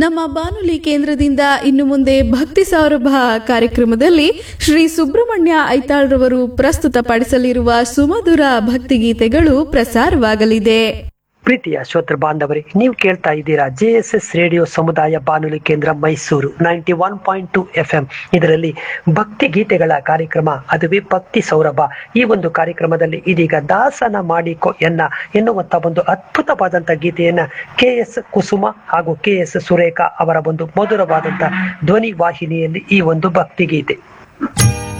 ನಮ್ಮ ಬಾನುಲಿ ಕೇಂದ್ರದಿಂದ ಇನ್ನು ಮುಂದೆ ಭಕ್ತಿ ಸೌರಭ ಕಾರ್ಯಕ್ರಮದಲ್ಲಿ ಶ್ರೀ ಸುಬ್ರಹ್ಮಣ್ಯ ಐತಾಳ್ರವರು ಪ್ರಸ್ತುತಪಡಿಸಲಿರುವ ಸುಮಧುರ ಭಕ್ತಿಗೀತೆಗಳು ಪ್ರಸಾರವಾಗಲಿದೆ ಪ್ರೀತಿಯ ಶ್ರೋತೃ ಬಾಂಧವರೇ ನೀವು ಕೇಳ್ತಾ ಇದ್ದೀರಾ ಜೆ ಎಸ್ ಎಸ್ ರೇಡಿಯೋ ಸಮುದಾಯ ಬಾನುಲಿ ಕೇಂದ್ರ Mysuru ninety one point two F M ಇದರಲ್ಲಿ ಭಕ್ತಿ ಗೀತೆಗಳ ಕಾರ್ಯಕ್ರಮ ಅದುವೇ ಭಕ್ತಿ ಸೌರಭ ಈ ಒಂದು ಕಾರ್ಯಕ್ರಮದಲ್ಲಿ ಇದೀಗ ದಾಸನ ಮಾಡಿಕೊ ಎನ್ನ ಎನ್ನುವಂತ ಒಂದು ಅದ್ಭುತವಾದಂತ ಗೀತೆಯನ್ನ ಕೆ ಎಸ್ ಕುಸುಮ ಹಾಗೂ ಕೆ ಎಸ್ ಸುರೇಖಾ ಅವರ ಒಂದು ಮಧುರವಾದಂತ ಧ್ವನಿ ವಾಹಿನಿಯಲ್ಲಿ ಈ ಒಂದು ಭಕ್ತಿ ಗೀತೆ